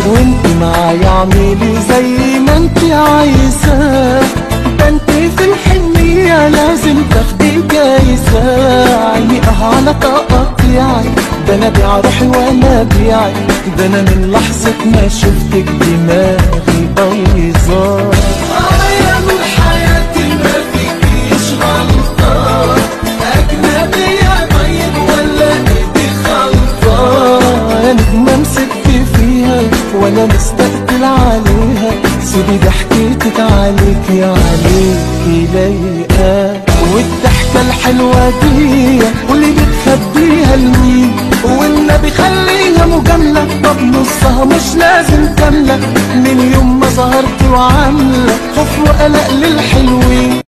وانت معايا اعملي زي ما انت عايزة ده انت في الحنية لازم تاخدي جايزة عيني اه على تقطيعي ده انا بيع روحي وانا بيعي ده انا من لحظة ما شفتك دماغي بايظة اه يا نور حياتي ما فيكيش غلطة أجنبية طيب ولا إيدي خلطة أنا نجمة مسكت فيها وأنا مستقتل عليها سيبي ضحكتك عليكي عليكي لايقة والضحكة الحلوة دي واللي بتخبيها لمين والنبي خليها مجاملة طب نصها مش لازم كاملة من يوم ما ظهرت وعاملة خوف وقلق للحلوين